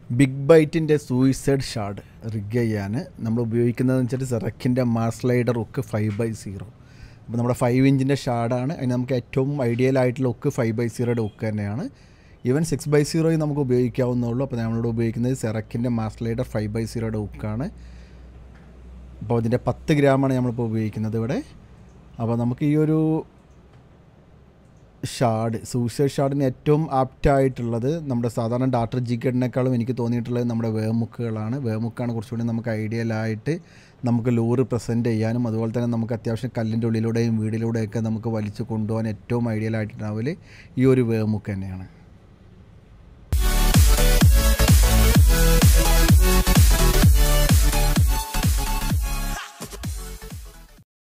big ബൈറ്റിൻ്റെ suicide shard rig ചെയ്യാൻ നമ്മൾ ഉപയോഗിക്കുന്നതെന്ന് വെച്ചാൽ സെറക്കിൻ്റെ മാർസ്ലൈഡർ ഉക്ക് ഫൈവ് ബൈ സീറോ അപ്പോൾ നമ്മുടെ ഫൈവ് ഇഞ്ചിൻ്റെ ഷാർഡാണ് അതിന് നമുക്ക് ഏറ്റവും ഐഡിയൽ ആയിട്ടുള്ള ഉക്ക് ഫൈവ് ബൈ സീറോയുടെ ഉക്ക് തന്നെയാണ് ഈവൻ സിക്സ് ബൈ സീറോയും നമുക്ക് ഉപയോഗിക്കാവുന്നുള്ളൂ അപ്പോൾ നമ്മളിവിടെ ഉപയോഗിക്കുന്നത് സെറക്കിൻ്റെ മാർസ്ലൈഡർ ഫൈവ് ബൈ സീറോയുടെ ഉക്കാണ് അപ്പോൾ അതിൻ്റെ പത്ത് ഗ്രാമാണ് നമ്മളിപ്പോൾ ഉപയോഗിക്കുന്നത് ഇവിടെ അപ്പോൾ നമുക്ക് ഈ ഒരു ഷാഡ് സൂസൈഡ് ഷാഡിന് ഏറ്റവും ആപ്റ്റായിട്ടുള്ളത് നമ്മുടെ സാധാരണ ഡാക്ടർ ജി കെഡിനേക്കാളും എനിക്ക് തോന്നിയിട്ടുള്ളത് നമ്മുടെ വേമുക്കുകളാണ് വേമുക്കാണ് കുറച്ചുകൂടി നമുക്ക് ഐഡിയലായിട്ട് നമുക്ക് ലൂറ് പ്രസൻറ്റ് ചെയ്യാനും അതുപോലെ തന്നെ നമുക്ക് അത്യാവശ്യം കല്ലിൻ്റെ ഉള്ളിലൂടെയും വീടിലൂടെയൊക്കെ നമുക്ക് വലിച്ചു കൊണ്ടുപോകാൻ ഏറ്റവും ഐഡിയലായിട്ടുണ്ടാവൽ ഈ ഒരു വേമുക്ക് തന്നെയാണ്